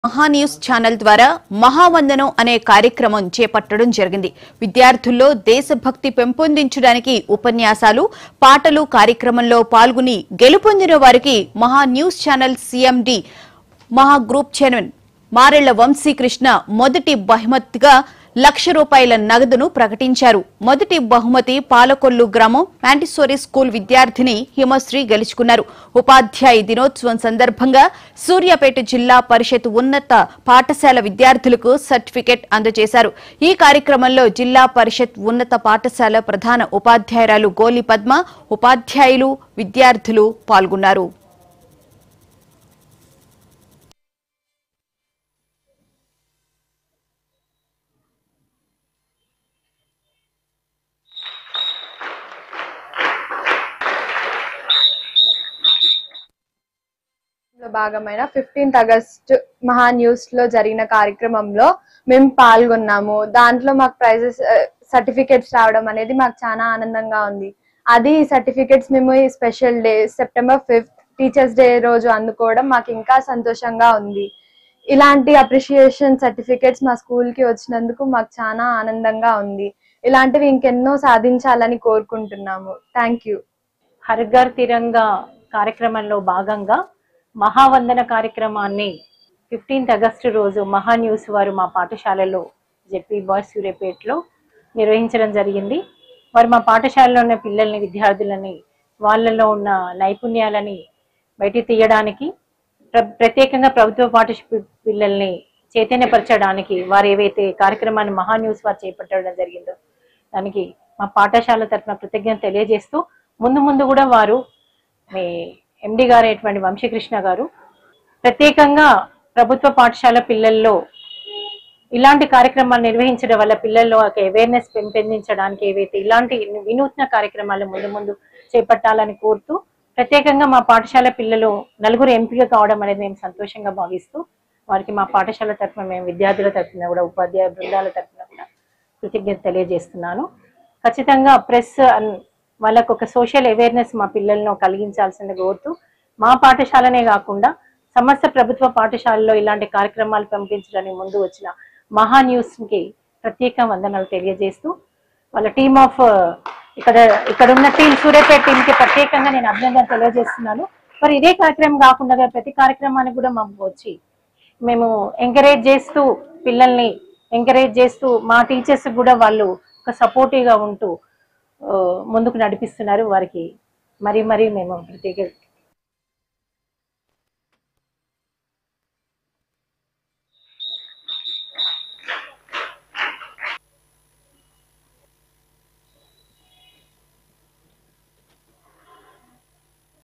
మహా news channel ద్వారా మహావందనం అనే కార్యక్రమం చేపట్టడం జరిగింది విద్యార్థుల్లో దేశభక్తి పెంపొందించడానికి ఉపన్యాసాలు పాటలు కార్యక్రమంలో పాల్గొని గెలుపొందిన వారికి Maha news channel CMD Maha group chairman Marella Vamsikrishna మొదటి బహుమతిగా లక్ష రూపాయల నగదును ప్రకటించారు మొదటి బహుమతి పాలకొల్లు గ్రామం మ్యాంటిసోరీ స్కూల్ విద్యార్థిని హిమశ్రీ గెలుచుకున్నారు ఉపాధ్యాయ దినోత్సవం సందర్భంగా సూర్యాపేట జిల్లా పరిషత్ ఉన్నత పాఠశాల విద్యార్థులకు సర్టిఫికెట్ అందజేశారు ఈ కార్యక్రమంలో జిల్లా పరిషత్ ఉన్నత పాఠశాల ప్రధాన ఉపాధ్యాయురాలు గోలి పద్మ ఉపాధ్యాయులు విద్యార్థులు పాల్గొన్నారు లో భాగమైన ఫిఫ్టీన్త్ ఆగస్ట్ మహా న్యూస్ లో జరిగిన కార్యక్రమంలో మేము పాల్గొన్నాము దాంట్లో మాకు ప్రైజెస్ సర్టిఫికేట్స్ రావడం అనేది మాకు చాలా ఆనందంగా ఉంది అది సర్టిఫికేట్స్ మేము ఈ special day September fifth teachers day రోజు అందుకోవడం మాకు ఇంకా సంతోషంగా ఉంది ఇలాంటి అప్రిషియేషన్ సర్టిఫికేట్స్ మా స్కూల్ కి వచ్చినందుకు మాకు చాలా ఆనందంగా ఉంది ఇలాంటివి ఇంకెన్నో సాధించాలని కోరుకుంటున్నాము థ్యాంక్ యూ హర్ఘర్ తిరంగా కార్యక్రమంలో భాగంగా మహావందన కార్యక్రమాన్ని ఫిఫ్టీన్త్ ఆగస్టు రోజు మహా న్యూస్ వారు మా పాఠశాలలో జెపీ బాయ్స్ సూర్యాపేటలో నిర్వహించడం జరిగింది వారు మా పాఠశాలలో ఉన్న పిల్లల్ని విద్యార్థులని వాళ్ళలో ఉన్న నైపుణ్యాలని బయటికి తీయడానికి ప్ర- ప్రత్యేకంగా ప్రభుత్వ పాఠశాల పిల్లల్ని చైతన్యపరచడానికి వారు ఏవైతే కార్యక్రమాన్ని మహా న్యూస్ వారు చేపట్టడం జరిగిందో దానికి మా పాఠశాల తరఫున కృతజ్ఞత తెలియజేస్తూ ముందు ముందు కూడా వారు మీ ఎండి గారు అయినటువంటి వంశీకృష్ణ గారు ప్రత్యేకంగా ప్రభుత్వ పాఠశాల పిల్లల్లో ఇలాంటి కార్యక్రమాలు నిర్వహించడం వల్ల పిల్లల్లో ఒక అవేర్నెస్ పెంపొందించడానికి ఏవైతే ఇలాంటి వినూత్న కార్యక్రమాలు ముందు ముందు చేపట్టాలని కోరుతూ ప్రత్యేకంగా మా పాఠశాల పిల్లలు నలుగురు ఎంపిక కావడం అనేది మేము సంతోషంగా భావిస్తూ వారికి మా పాఠశాల తరఫున మేము విద్యార్థుల తరఫున కూడా ఉపాధ్యాయ బృందాల తరఫున కూడా కృతజ్ఞత తెలియజేస్తున్నాను ఖచ్చితంగా ప్రెస్ వాళ్ళకు ఒక సోషల్ అవేర్నెస్ మా పిల్లలను కలిగించాల్సింది కోరుతూ మా పాఠశాలనే కాకుండా సమస్త ప్రభుత్వ పాఠశాలలో ఇలాంటి కార్యక్రమాలు పంపించడానికి ముందు వచ్చిన మహా న్యూస్ కి ప్రత్యేక వందనాలు తెలియజేస్తూ వాళ్ళ టీమ్ ఆఫ్ ఇక్కడ ఇక్కడ ఉన్న టీం సూర్యాపేట టీమ్ కి ప్రత్యేకంగా నేను అభినందన తెలియజేస్తున్నాను మరి ఇదే కార్యక్రమం కాకుండా ప్రతి కార్యక్రమానికి కూడా మాకు వచ్చి మేము ఎంకరేజ్ చేస్తూ పిల్లల్ని ఎంకరేజ్ చేస్తూ మా టీచర్స్ కూడా వాళ్ళు ఒక సపోర్టివ్ గా ఉంటూ ఆ, ముందుకు నడిపిస్తున్నారు వారికి మరీ మరీ మేము ప్రత్యేక